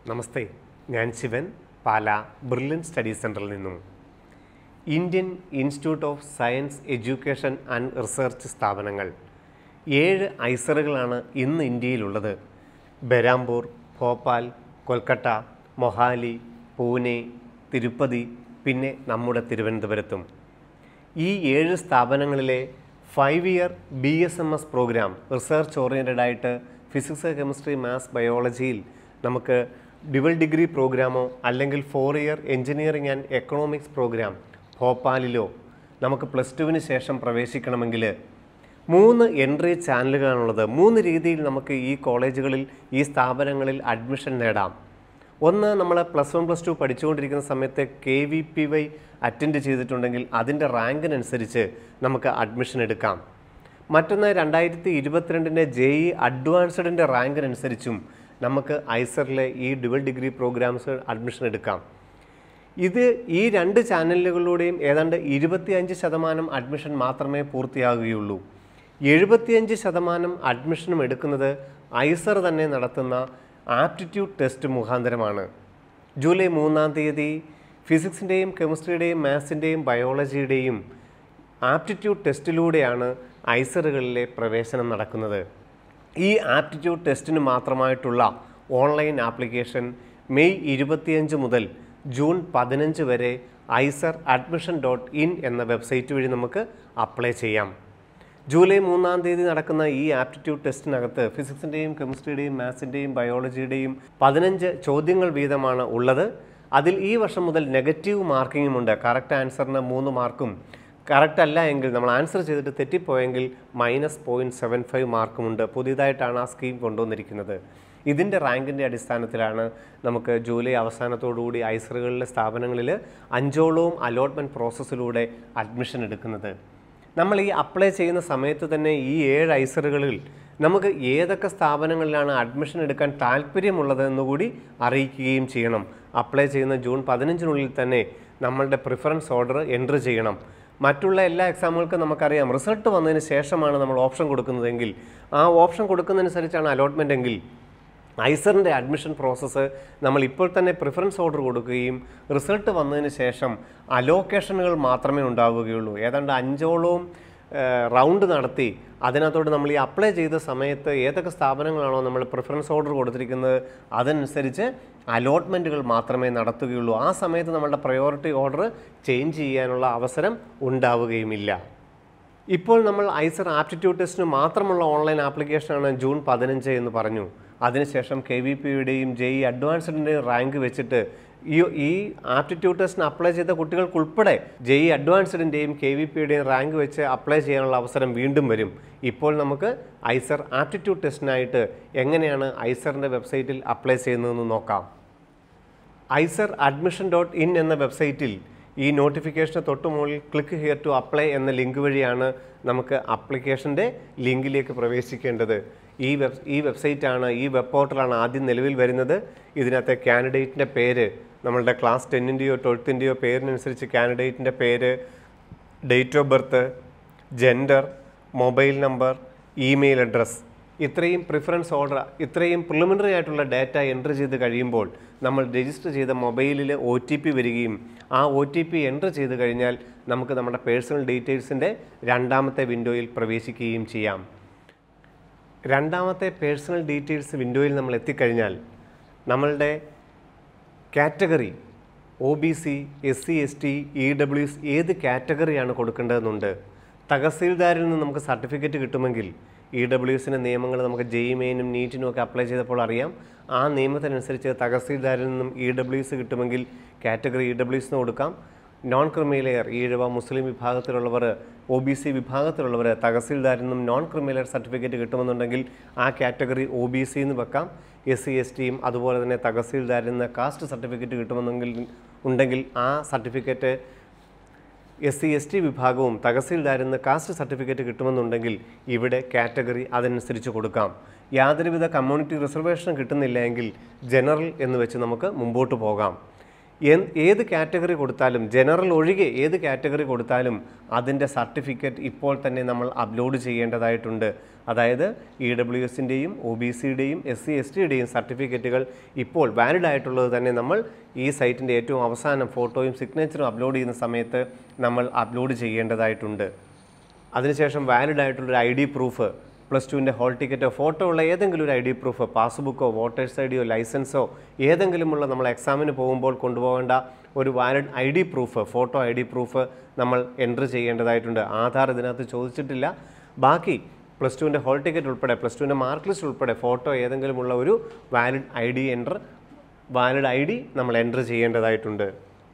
നമസ്തേ ഞാൻ ശിവൻ പാല brilliant study സെൻറ്ററിൽ നിന്നും Indian institute of science education and research സ്ഥാപനങ്ങൾ ഏഴ് ഐസറുകളാണ് ഇന്ന് ഇന്ത്യയിലുള്ളത് ബരാംപൂർ ഭോപ്പാൽ കൊൽക്കട്ട മൊഹാലി പൂനെ തിരുപ്പതി പിന്നെ നമ്മുടെ തിരുവനന്തപുരത്തും ഈ ഏഴ് സ്ഥാപനങ്ങളിലെ five year B S M S program research oriented ആയിട്ട് ഫിസിക്സ് കെമിസ്ട്രി മാത്സ് ബയോളജിയിൽ നമുക്ക് ഡ്യുവൽ ഡിഗ്രി പ്രോഗ്രാമോ അല്ലെങ്കിൽ four year engineering and economics program ഭോപ്പാലിലോ നമുക്ക് പ്ലസ് ടുവിന് ശേഷം പ്രവേശിക്കണമെങ്കിൽ മൂന്ന് എൻട്രി ചാനലുകളാണുള്ളത് മൂന്ന് രീതിയിൽ നമുക്ക് ഈ കോളേജുകളിൽ ഈ സ്ഥാപനങ്ങളിൽ അഡ്മിഷൻ നേടാം ഒന്ന് നമ്മൾ പ്ലസ് വൺ പ്ലസ് ടു പഠിച്ചുകൊണ്ടിരിക്കുന്ന സമയത്ത് K V P Y attend ചെയ്തിട്ടുണ്ടെങ്കിൽ അതിൻ്റെ റാങ്കിനനുസരിച്ച് നമുക്ക് അഡ്മിഷൻ എടുക്കാം മറ്റൊന്ന് രണ്ടായിരത്തി ഇരുപത്തിരണ്ടിൻ്റെ ജെ ഇ അഡ്വാൻസ്ഡിൻ്റെ റാങ്കിനനുസരിച്ചും നമുക്ക് ഐസറിലെ ഈ ഡുവൽ ഡിഗ്രി പ്രോഗ്രാംസ് അഡ്മിഷൻ എടുക്കാം ഇത് ഈ രണ്ട് ചാനലുകളിലൂടെയും ഏതാണ്ട് ഇരുപത്തിയഞ്ച് ശതമാനം അഡ്മിഷൻ മാത്രമേ പൂർത്തിയാകുകയുള്ളൂ എഴുപത്തിയഞ്ച് ശതമാനം അഡ്മിഷനും എടുക്കുന്നത് ഐസർ തന്നെ നടത്തുന്ന ആപ്റ്റിറ്റ്യൂഡ് ടെസ്റ്റ് മുഖാന്തരമാണ് ജൂലൈ മൂന്നാം തീയതി ഫിസിക്സിൻ്റെയും കെമിസ്ട്രിയുടെയും മാത്സിൻ്റെയും ബയോളജിയുടെയും ആപ്റ്റിറ്റ്യൂഡ് ടെസ്റ്റിലൂടെയാണ് ഐസറുകളിലെ പ്രവേശനം നടക്കുന്നത് ഈ ആപ്റ്റിറ്റ്യൂഡ് ടെസ്റ്റിന് മാത്രമായിട്ടുള്ള ഓൺലൈൻ ആപ്ലിക്കേഷൻ മെയ് ഇരുപത്തിയഞ്ച് മുതൽ ജൂൺ പതിനഞ്ച് വരെ ഐസർ അഡ്മിഷൻ ഡോട്ട് ഇൻ എന്ന വെബ്സൈറ്റ് വഴി നമുക്ക് അപ്ലൈ ചെയ്യാം ജൂലൈ മൂന്നാം തീയതി നടക്കുന്ന ഈ ആപ്റ്റിറ്റ്യൂഡ് ടെസ്റ്റിനകത്ത് ഫിസിക്സിൻ്റെയും കെമിസ്ട്രിയുടെയും മാത്സിൻ്റെയും ബയോളജിയുടെയും പതിനഞ്ച് ചോദ്യങ്ങൾ വീതമാണ് ഉള്ളത് അതിൽ ഈ വർഷം മുതൽ നെഗറ്റീവ് മാർക്കിങ്ങും ഉണ്ട് കറക്റ്റ് ആൻസറിന് മൂന്ന് മാർക്കും കറക്റ്റ് അല്ല എങ്കിൽ നമ്മൾ ആൻസർ ചെയ്തിട്ട് തെറ്റിപ്പോയെങ്കിൽ മൈനസ് പോയിൻറ്റ് സെവൻ ഫൈവ് മാർക്കുമുണ്ട് പുതിയതായിട്ടാണ് ആ സ്കീം കൊണ്ടുവന്നിരിക്കുന്നത് ഇതിൻ്റെ റാങ്കിൻ്റെ അടിസ്ഥാനത്തിലാണ് നമുക്ക് ജൂലൈ അവസാനത്തോടുകൂടി ഐസറുകളിലെ സ്ഥാപനങ്ങളിൽ അഞ്ചോളവും അലോട്ട്മെൻറ്റ് പ്രോസസ്സിലൂടെ അഡ്മിഷൻ എടുക്കുന്നത് നമ്മൾ ഈ അപ്ലൈ ചെയ്യുന്ന സമയത്ത് തന്നെ ഈ ഏഴ് ഐസറുകളിൽ നമുക്ക് ഏതൊക്കെ സ്ഥാപനങ്ങളിലാണ് അഡ്മിഷൻ എടുക്കാൻ താല്പര്യമുള്ളത് എന്നുകൂടി അറിയിക്കുകയും ചെയ്യണം അപ്ലൈ ചെയ്യുന്ന ജൂൺ പതിനഞ്ചിനുള്ളിൽ തന്നെ നമ്മളുടെ പ്രിഫറൻസ് ഓർഡർ എൻട്രി ചെയ്യണം മറ്റുള്ള എല്ലാ എക്സാമുകൾക്കും നമുക്കറിയാം റിസൾട്ട് വന്നതിന് ശേഷമാണ് നമ്മൾ ഓപ്ഷൻ കൊടുക്കുന്നതെങ്കിൽ ആ ഓപ്ഷൻ കൊടുക്കുന്നതനുസരിച്ചാണ് അലോട്ട്മെൻ്റ് എങ്കിൽ ഐസറിൻ്റെ അഡ്മിഷൻ പ്രോസസ്സ് നമ്മൾ ഇപ്പോൾ തന്നെ പ്രിഫറൻസ് ഓർഡർ കൊടുക്കുകയും റിസൾട്ട് വന്നതിന് ശേഷം അലോക്കേഷനുകൾ മാത്രമേ ഉണ്ടാവുകയുള്ളൂ ഏതാണ്ട് അഞ്ചോളവും റൗണ്ട് നടത്തി അതിനകത്തോട്ട് നമ്മൾ ഈ അപ്ലൈ ചെയ്ത സമയത്ത് ഏതൊക്കെ സ്ഥാപനങ്ങളാണോ നമ്മൾ പ്രിഫറൻസ് ഓർഡർ കൊടുത്തിരിക്കുന്നത് അതനുസരിച്ച് അലോട്ട്മെൻറ്റുകൾ മാത്രമേ നടത്തുകയുള്ളൂ ആ സമയത്ത് നമ്മളുടെ പ്രയോറിറ്റി ഓർഡർ ചേഞ്ച് ചെയ്യാനുള്ള അവസരം ഉണ്ടാവുകയുമില്ല ഇപ്പോൾ നമ്മൾ ഐസർ ആപ്റ്റിറ്റ്യൂഡ് ടെസ്റ്റിന് മാത്രമുള്ള ഓൺലൈൻ ആപ്ലിക്കേഷനാണ് ജൂൺ പതിനഞ്ച് എന്ന് പറഞ്ഞു അതിനുശേഷം കെ വി പിയുടെയും ജെ ഇ അഡ്വാൻസ്ഡിൻ്റെയും റാങ്ക് വെച്ചിട്ട് ഈ ഈ ആപ്റ്റിറ്റ്യൂഡ് ടെസ്റ്റിന് അപ്ലൈ ചെയ്ത കുട്ടികൾക്കുൾപ്പെടെ ജെ ഇ അഡ്വാൻസ്ഡിൻ്റെയും കെ വി പിയുടെയും റാങ്ക് വെച്ച് അപ്ലൈ ചെയ്യാനുള്ള അവസരം വീണ്ടും വരും ഇപ്പോൾ നമുക്ക് ഐസർ ആപ്റ്റിറ്റ്യൂഡ് ടെസ്റ്റിനായിട്ട് എങ്ങനെയാണ് ഐസറിൻ്റെ വെബ്സൈറ്റിൽ അപ്ലൈ ചെയ്യുന്നതെന്ന് നോക്കാം ഐസർ അഡ്മിഷൻ ഡോട്ട് ഇൻ എന്ന വെബ്സൈറ്റിൽ ഈ നോട്ടിഫിക്കേഷന് തൊട്ട് മുകളിൽ ക്ലിക്ക് ഹിയർ ടു അപ്ലൈ എന്ന ലിങ്ക് വഴിയാണ് നമുക്ക് അപ്ലിക്കേഷൻ്റെ ലിങ്കിലേക്ക് പ്രവേശിക്കേണ്ടത് ഈ വെബ് ഈ വെബ്സൈറ്റാണ് ഈ വെബ് പോർട്ടലാണ് ആദ്യം നിലവിൽ വരുന്നത് ഇതിനകത്തെ കാൻഡിഡേറ്റിൻ്റെ പേര് നമ്മളുടെ ക്ലാസ് ടെന്നിൻ്റെയോ ട്വൽത്തിൻ്റെയോ പേരിനനുസരിച്ച് കാൻഡിഡേറ്റിൻ്റെ പേര് date of birth gender mobile number email address ഇത്രയും പ്രിഫറൻസ് ഓർഡർ ഇത്രയും പ്രിലിമിനറി ആയിട്ടുള്ള ഡാറ്റ എൻട്രി ചെയ്ത് കഴിയുമ്പോൾ നമ്മൾ രജിസ്റ്റർ ചെയ്ത മൊബൈലിൽ ഒ ടി പി വരികയും ആ ഒ ടി പി എൻട്രി ചെയ്ത് കഴിഞ്ഞാൽ നമുക്ക് നമ്മുടെ പേഴ്സണൽ ഡീറ്റെയിൽസിൻ്റെ രണ്ടാമത്തെ വിൻഡോയിൽ പ്രവേശിക്കുകയും ചെയ്യാം രണ്ടാമത്തെ പേഴ്സണൽ ഡീറ്റെയിൽസ് വിൻഡോയിൽ നമ്മൾ എത്തിക്കഴിഞ്ഞാൽ നമ്മളുടെ category O B C S C S T E W S ഏത് കാറ്റഗറിയാണ് കൊടുക്കേണ്ടതെന്നുണ്ട് തഹസീൽദാരിൽ നിന്ന് നമുക്ക് സർട്ടിഫിക്കറ്റ് കിട്ടുമെങ്കിൽ ഇ ഡബ്ല്യു എസിൻ്റെ നിയമങ്ങൾ നമുക്ക് ജെയ് മെയിനും നീറ്റിനും ഒക്കെ അപ്ലൈ ചെയ്തപ്പോൾ അറിയാം ആ നിയമത്തിനനുസരിച്ച് തഹസീൽദാരിൽ നിന്നും ഇ ഡബ്ല്യു എസ് കിട്ടുമെങ്കിൽ കാറ്റഗറി ഇ ഡബ്ല്യു എസിന് കൊടുക്കാം നോൺ ക്രിമിലെയർ ഈഴവ മുസ്ലിം വിഭാഗത്തിലുള്ളവർ ഒ ബി സി വിഭാഗത്തിലുള്ളവർ തഹസീൽദാരിൽ നിന്നും നോൺ ക്രിമിലെയർ സർട്ടിഫിക്കറ്റ് കിട്ടുമെന്നുണ്ടെങ്കിൽ ആ കാറ്റഗറി ഒ ബി സി എന്ന് വെക്കാം എസ് സി എസ് ടിയും അതുപോലെ തന്നെ തഹസീൽദാരിൽ നിന്ന് കാസ്റ്റ് സർട്ടിഫിക്കറ്റ് കിട്ടുമെന്നെങ്കിൽ ഉണ്ടെങ്കിൽ ആ certificate S C S T വിഭാഗവും തഹസീൽദാരിൽ നിന്ന് കാസ്റ്റ് സർട്ടിഫിക്കറ്റ് കിട്ടുമെന്നുണ്ടെങ്കിൽ ഇവിടെ കാറ്റഗറി അതനുസരിച്ച് കൊടുക്കാം യാതൊരുവിധ കമ്മ്യൂണിറ്റി റിസർവേഷനും കിട്ടുന്നില്ല എങ്കിൽ ജനറൽ എന്ന് വെച്ച് നമുക്ക് മുമ്പോട്ട് പോകാം എൻ- ഏത് കാറ്റഗറി കൊടുത്താലും ജനറൽ ഒഴികെ ഏത് കാറ്റഗറി കൊടുത്താലും അതിൻ്റെ സർട്ടിഫിക്കറ്റ് ഇപ്പോൾ തന്നെ നമ്മൾ അപ്ലോഡ് ചെയ്യേണ്ടതായിട്ടുണ്ട് അതായത് ഇ ഡബ്ല്യു എസിൻ്റെയും ഒ ബി സിയുടെയും എസ് സി എസ് ടിയുടെയും സർട്ടിഫിക്കറ്റുകൾ ഇപ്പോൾ വാലിഡ് ആയിട്ടുള്ളത് തന്നെ നമ്മൾ ഈ സൈറ്റിൻ്റെ ഏറ്റവും അവസാനം ഫോട്ടോയും സിഗ്നേച്ചറും അപ്ലോഡ് ചെയ്യുന്ന സമയത്ത് നമ്മൾ അപ്ലോഡ് ചെയ്യേണ്ടതായിട്ടുണ്ട് അതിനുശേഷം വാലിഡ് ആയിട്ടുള്ളൊരു ഐ ഡി പ്രൂഫ് പ്ലസ് ടുവിൻ്റെ ഹോൾ ടിക്കറ്റോ ഫോട്ടോ ഉള്ള ഏതെങ്കിലും ഒരു ഐ ഡി പ്രൂഫ് പാസ്ബുക്കോ വോട്ടേഴ്സ് ഐ ഡിയോ ലൈസൻസോ ഏതെങ്കിലുമുള്ള നമ്മൾ എക്സാമിന് പോകുമ്പോൾ കൊണ്ടുപോകേണ്ട ഒരു valid I D proof photo I D proof നമ്മൾ എൻട്രി ചെയ്യേണ്ടതായിട്ടുണ്ട് ആധാർ ഇതിനകത്ത് ചോദിച്ചിട്ടില്ല ബാക്കി പ്ലസ് ടുവിൻ്റെ ഹോൾ ടിക്കറ്റ് ഉൾപ്പെടെ പ്ലസ് ടുവിൻ്റെ മാർക്ക് ലിസ്റ്റ് ഉൾപ്പെടെ ഫോട്ടോ ഏതെങ്കിലുമുള്ള ഒരു valid I D enter valid I D നമ്മൾ എൻ്റർ ചെയ്യേണ്ടതായിട്ടുണ്ട്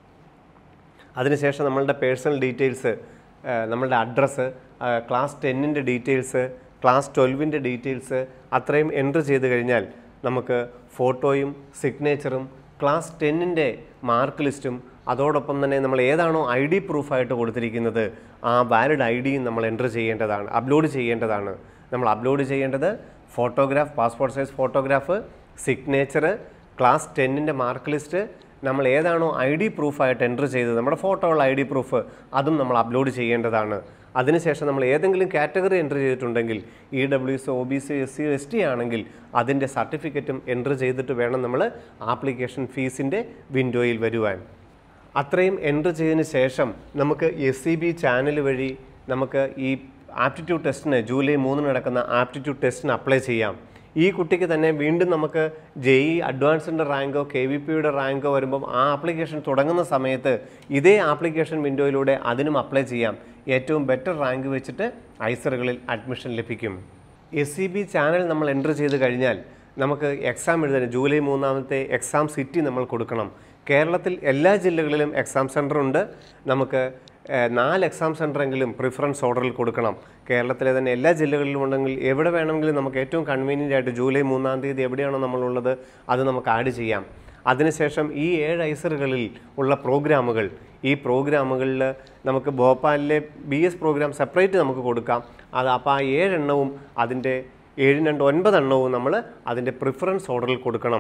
അതിനുശേഷം നമ്മളുടെ പേഴ്സണൽ ഡീറ്റെയിൽസ് നമ്മളുടെ അഡ്രസ്സ് ക്ലാസ് ടെന്നിൻ്റെ ഡീറ്റെയിൽസ് ക്ലാസ് ട്വൽവിൻ്റെ ഡീറ്റെയിൽസ് അത്രയും എൻട്രി ചെയ്ത് കഴിഞ്ഞാൽ നമുക്ക് ഫോട്ടോയും സിഗ്നേച്ചറും ക്ലാസ് ടെന്നിൻ്റെ മാർക്ക് ലിസ്റ്റും അതോടൊപ്പം തന്നെ നമ്മൾ ഏതാണോ ഐ ഡി പ്രൂഫായിട്ട് കൊടുത്തിരിക്കുന്നത് ആ വാലിഡ് ഐ ഡിയും നമ്മൾ എൻട്രി ചെയ്യേണ്ടതാണ് അപ്ലോഡ് ചെയ്യേണ്ടതാണ് നമ്മൾ അപ്ലോഡ് ചെയ്യേണ്ടത് photograph passport size photograph signature class ടെന്നിൻ്റെ മാർക്ക് ലിസ്റ്റ് നമ്മൾ ഏതാണോ ഐ ഡി പ്രൂഫായിട്ട് എൻ്റർ ചെയ്തത് നമ്മുടെ ഫോട്ടോ ഉള്ള ഐ ഡി പ്രൂഫ് അതും നമ്മൾ അപ്ലോഡ് ചെയ്യേണ്ടതാണ് അതിനുശേഷം നമ്മൾ ഏതെങ്കിലും കാറ്റഗറി എൻ്റർ ചെയ്തിട്ടുണ്ടെങ്കിൽ E W S O B C S C S T ആണെങ്കിൽ അതിൻ്റെ സർട്ടിഫിക്കറ്റും എൻ്റർ ചെയ്തിട്ട് വേണം നമ്മൾ ആപ്ലിക്കേഷൻ ഫീസിൻ്റെ വിൻഡോയിൽ വരുവാൻ അത്രയും എൻ്റർ ചെയ്തതിന് ശേഷം നമുക്ക് എസ് സി ബി ചാനൽ വഴി നമുക്ക് ഈ ആപ്റ്റിറ്റ്യൂഡ് ടെസ്റ്റിന് ജൂലൈ മൂന്നിന് നടക്കുന്ന ആപ്റ്റിറ്റ്യൂഡ് ടെസ്റ്റിന് അപ്ലൈ ചെയ്യാം ഈ കുട്ടിക്ക് തന്നെ വീണ്ടും നമുക്ക് ജെ ഇ അഡ്വാൻസിൻ്റെ റാങ്കോ കെ വി പിയുടെ റാങ്കോ വരുമ്പം ആ ആപ്ലിക്കേഷൻ തുടങ്ങുന്ന സമയത്ത് ഇതേ ആപ്ലിക്കേഷൻ വിൻഡോയിലൂടെ അതിനും അപ്ലൈ ചെയ്യാം ഏറ്റവും ബെറ്റർ റാങ്ക് വെച്ചിട്ട് ഐസറുകളിൽ അഡ്മിഷൻ ലഭിക്കും എസ് സി ബി ചാനൽ നമ്മൾ എൻ്റർ ചെയ്ത് കഴിഞ്ഞാൽ നമുക്ക് എക്സാം എഴുതാൻ ജൂലൈ മൂന്നാമത്തെ എക്സാം സിറ്റി നമ്മൾ കൊടുക്കണം കേരളത്തിൽ എല്ലാ ജില്ലകളിലും എക്സാം സെൻ്റർ ഉണ്ട് നമുക്ക് ഏഹ്, നാല് എക്സാം സെൻ്ററെങ്കിലും പ്രിഫറൻസ് ഓർഡറിൽ കൊടുക്കണം കേരളത്തിലെ തന്നെ എല്ലാ ജില്ലകളിലും ഉണ്ടെങ്കിൽ എവിടെ വേണമെങ്കിലും നമുക്ക് ഏറ്റവും കൺവീനിയൻ്റ് ആയിട്ട് ജൂലൈ മൂന്നാം തീയതി എവിടെയാണോ നമ്മളുള്ളത് അത് നമുക്ക് ആഡ് ചെയ്യാം അതിനുശേഷം ഈ ഏഴ് ഐസറുകളിൽ ഉള്ള പ്രോഗ്രാമുകൾ ഈ പ്രോഗ്രാമുകളിൽ നമുക്ക് ഭോപ്പാലിലെ ബി എസ് പ്രോഗ്രാം സെപ്പറേറ്റ് നമുക്ക് കൊടുക്കാം അത് അപ്പോൾ ആ ഏഴെണ്ണവും അതിൻ്റെ ഏഴ് രണ്ട് ഒൻപതെണ്ണവും നമ്മൾ അതിൻ്റെ പ്രിഫറൻസ് ഓർഡറിൽ കൊടുക്കണം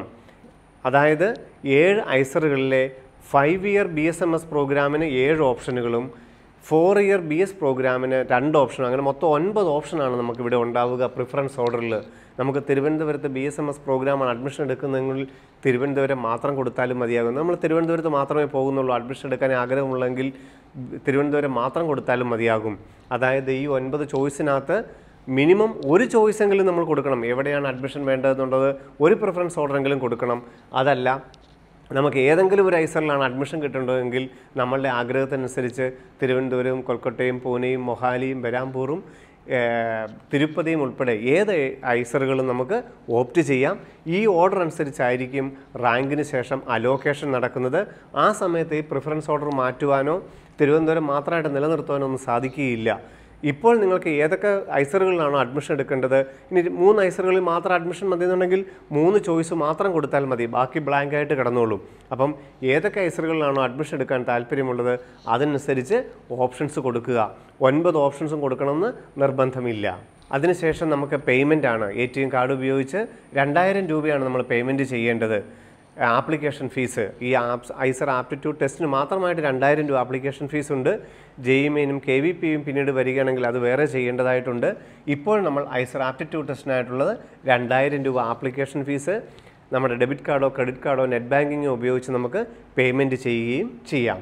അതായത് ഏഴ് ഐസറുകളിലെ five year B S M S പ്രോഗ്രാമിന് ഏഴ് ഓപ്ഷനുകളും ഫോർ ഇയർ ബി എസ് പ്രോഗ്രാമിന് രണ്ട് ഓപ്ഷനും അങ്ങനെ മൊത്തം ഒൻപത് ഓപ്ഷനാണ് നമുക്കിവിടെ ഉണ്ടാവുക പ്രിഫറൻസ് ഓർഡറിൽ നമുക്ക് തിരുവനന്തപുരത്ത് ബി എസ് എം എസ് പ്രോഗ്രാമാണ് അഡ്മിഷൻ എടുക്കുന്നതെങ്കിൽ തിരുവനന്തപുരം മാത്രം കൊടുത്താലും മതിയാകും നമ്മൾ തിരുവനന്തപുരത്ത് മാത്രമേ പോകുന്നുള്ളൂ അഡ്മിഷൻ എടുക്കാൻ ആഗ്രഹമുള്ളെങ്കിൽ തിരുവനന്തപുരം മാത്രം കൊടുത്താലും മതിയാകും അതായത് ഈ ഒൻപത് ചോയ്സിനകത്ത് മിനിമം ഒരു ചോയ്സെങ്കിലും നമ്മൾ കൊടുക്കണം എവിടെയാണ് അഡ്മിഷൻ വേണ്ടതെന്നുള്ളത് ഒരു പ്രിഫറൻസ് ഓർഡറെങ്കിലും കൊടുക്കണം അതല്ല നമുക്ക് ഏതെങ്കിലും ഒരു ഐസറിലാണ് അഡ്മിഷൻ കിട്ടേണ്ടതെങ്കിൽ നമ്മളുടെ ആഗ്രഹത്തിനനുസരിച്ച് തിരുവനന്തപുരവും കൊൽക്കട്ടയും പൂനെയും മൊഹാലിയും ബരാംപൂറും ഏഹ്, തിരുപ്പതിയും ഉൾപ്പെടെ ഏത് ഐസറുകളും നമുക്ക് ഓപ്റ്റ് ചെയ്യാം ഈ ഓർഡർ അനുസരിച്ചായിരിക്കും റാങ്കിന് ശേഷം അലോക്കേഷൻ നടക്കുന്നത് ആ സമയത്ത് ഈ പ്രിഫറൻസ് ഓർഡർ മാറ്റുവാനോ തിരുവനന്തപുരം മാത്രമായിട്ട് നിലനിർത്തുവാനോ ഒന്നും സാധിക്കുകയില്ല ഇപ്പോൾ നിങ്ങൾക്ക് ഏതൊക്കെ ഐസറുകളിലാണോ അഡ്മിഷൻ എടുക്കേണ്ടത് ഇനി മൂന്ന് ഐസറുകളിൽ മാത്രം അഡ്മിഷൻ മതി എന്നുണ്ടെങ്കിൽ മൂന്ന് ചോയ്സ് മാത്രം കൊടുത്താൽ മതി ബാക്കി ബ്ലാങ്ക് ആയിട്ട് കിടന്നോളും അപ്പം ഏതൊക്കെ ഐസറുകളിലാണോ അഡ്മിഷൻ എടുക്കാൻ താല്പര്യമുള്ളത് അതനുസരിച്ച് ഓപ്ഷൻസ് കൊടുക്കുക ഒൻപത് ഓപ്ഷൻസും കൊടുക്കണമെന്ന് നിർബന്ധമില്ല അതിനുശേഷം നമുക്ക് പേയ്മെൻ്റ് ആണ് എ ടി എം കാർഡ് ഉപയോഗിച്ച് രണ്ടായിരം രൂപയാണ് നമ്മൾ പേയ്മെൻറ്റ് ചെയ്യേണ്ടത് ആപ്ലിക്കേഷൻ ഫീസ് ഈ ആപ്സ് ഐസർ ആപ്റ്റിറ്റ്യൂഡ് ടെസ്റ്റിന് മാത്രമായിട്ട് രണ്ടായിരം രൂപ ആപ്ലിക്കേഷൻ ഫീസ് ഉണ്ട് ജെയിമെയിനും കെ വി പിയും പിന്നീട് വരികയാണെങ്കിൽ അത് വേറെ ചെയ്യേണ്ടതായിട്ടുണ്ട് ഇപ്പോൾ നമ്മൾ ഐസർ ആപ്റ്റിറ്റ്യൂഡ് ടെസ്റ്റിനായിട്ടുള്ളത് രണ്ടായിരം രൂപ ആപ്ലിക്കേഷൻ ഫീസ് നമ്മുടെ ഡെബിറ്റ് കാർഡോ ക്രെഡിറ്റ് കാർഡോ നെറ്റ് ബാങ്കിങ്ങോ ഉപയോഗിച്ച് നമുക്ക് പേയ്മെൻറ്റ് ചെയ്യുകയും ചെയ്യാം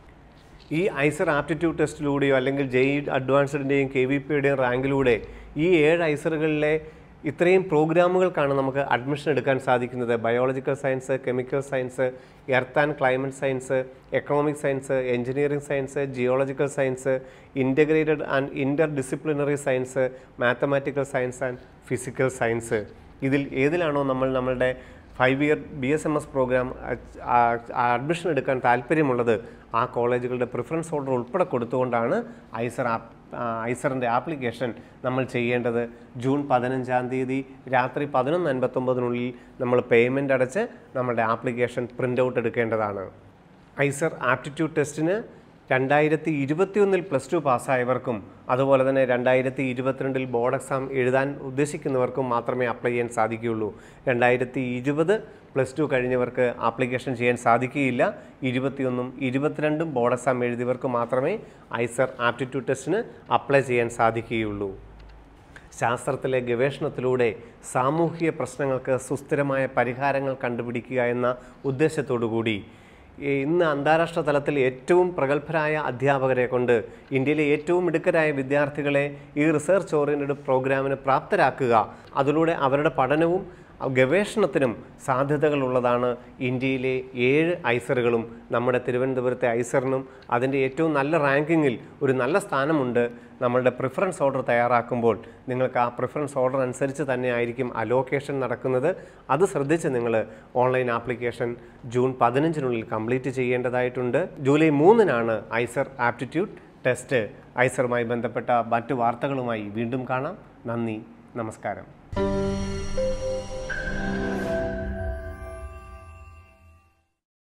ഈ ഐസർ ആപ്റ്റിറ്റ്യൂഡ് ടെസ്റ്റിലൂടെയോ അല്ലെങ്കിൽ ജെയ് അഡ്വാൻസ്ഡിൻ്റെയും കെ വി പിയുടെയും റാങ്കിലൂടെ ഈ ഏഴ് ഐസറുകളിലെ ഇത്രയും പ്രോഗ്രാമുകൾക്കാണ് നമുക്ക് അഡ്മിഷൻ എടുക്കാൻ സാധിക്കുന്നത് biological science chemical science earth and climate science economic science engineering science geological science integrated and interdisciplinary science mathematical science and physical science ഇതിൽ ഏതിലാണോ നമ്മൾ നമ്മളുടെ five year B S M S program admission എടുക്കാൻ താല്പര്യമുള്ളത് ആ കോളേജുകളുടെ preference order ഉൾപ്പെടെ കൊടുത്തുകൊണ്ടാണ് ഐസർ ആപ്പ് ഐസറിൻ്റെ ആപ്ലിക്കേഷൻ നമ്മൾ ചെയ്യേണ്ടത് ജൂൺ പതിനഞ്ചാം തീയതി രാത്രി പതിനൊന്ന് അൻപത്തൊമ്പതിനുള്ളിൽ നമ്മൾ പേയ്മെൻ്റ് അടച്ച് നമ്മുടെ ആപ്ലിക്കേഷൻ പ്രിൻ്റ് ഔട്ട് എടുക്കേണ്ടതാണ് ഐസർ ആപ്റ്റിറ്റ്യൂഡ് ടെസ്റ്റിന് രണ്ടായിരത്തി ഇരുപത്തിയൊന്നിൽ പ്ലസ് ടു പാസ്സായവർക്കും അതുപോലെ തന്നെ രണ്ടായിരത്തി ഇരുപത്തിരണ്ടിൽ ബോർഡ് എക്സാം എഴുതാൻ ഉദ്ദേശിക്കുന്നവർക്കും മാത്രമേ അപ്ലൈ ചെയ്യാൻ സാധിക്കുകയുള്ളൂ രണ്ടായിരത്തി ഇരുപത് പ്ലസ് ടു കഴിഞ്ഞവർക്ക് ആപ്ലിക്കേഷൻ ചെയ്യാൻ സാധിക്കുകയില്ല ഇരുപത്തിയൊന്നും ഇരുപത്തിരണ്ടും ബോർഡ് എക്സാം എഴുതിയവർക്ക് മാത്രമേ ഐസർ ആപ്റ്റിറ്റ്യൂഡ് ടെസ്റ്റിന് അപ്ലൈ ചെയ്യാൻ സാധിക്കുകയുള്ളൂ ശാസ്ത്രത്തിലെ ഗവേഷണത്തിലൂടെ സാമൂഹിക പ്രശ്നങ്ങൾക്ക് സുസ്ഥിരമായ പരിഹാരങ്ങൾ കണ്ടുപിടിക്കുക എന്ന ഉദ്ദേശത്തോടു കൂടി ഈ ഇന്ന് അന്താരാഷ്ട്ര തലത്തിൽ ഏറ്റവും പ്രഗത്ഭരായ അധ്യാപകരെ കൊണ്ട് ഇന്ത്യയിലെ ഏറ്റവും മിടുക്കരായ വിദ്യാർത്ഥികളെ ഈ റിസർച്ച് ഓറിയൻറ്റഡ് പ്രോഗ്രാമിന് പ്രാപ്തരാക്കുക അതിലൂടെ അവരുടെ പഠനവും ഗവേഷണത്തിനും സാധ്യതകളുള്ളതാണ് ഇന്ത്യയിലെ ഏഴ് ഐസറുകളും നമ്മുടെ തിരുവനന്തപുരത്തെ ഐസറിനും അതിൻ്റെ ഏറ്റവും നല്ല റാങ്കിങ്ങിൽ ഒരു നല്ല സ്ഥാനമുണ്ട് നമ്മളുടെ പ്രിഫറൻസ് ഓർഡർ തയ്യാറാക്കുമ്പോൾ നിങ്ങൾക്ക് ആ പ്രിഫറൻസ് ഓർഡർ അനുസരിച്ച് തന്നെ ആയിരിക്കും അലോക്കേഷൻ നടക്കുന്നത് അത് ശ്രദ്ധിച്ച് നിങ്ങൾ ഓൺലൈൻ ആപ്ലിക്കേഷൻ ജൂൺ പതിനഞ്ചിനുള്ളിൽ കംപ്ലീറ്റ് ചെയ്യേണ്ടതായിട്ടുണ്ട് ജൂലൈ മൂന്നിനാണ് ഐസർ ആപ്റ്റിറ്റ്യൂഡ് ടെസ്റ്റ് ഐസറുമായി ബന്ധപ്പെട്ട മറ്റു വാർത്തകളുമായി വീണ്ടും കാണാം നന്ദി നമസ്കാരം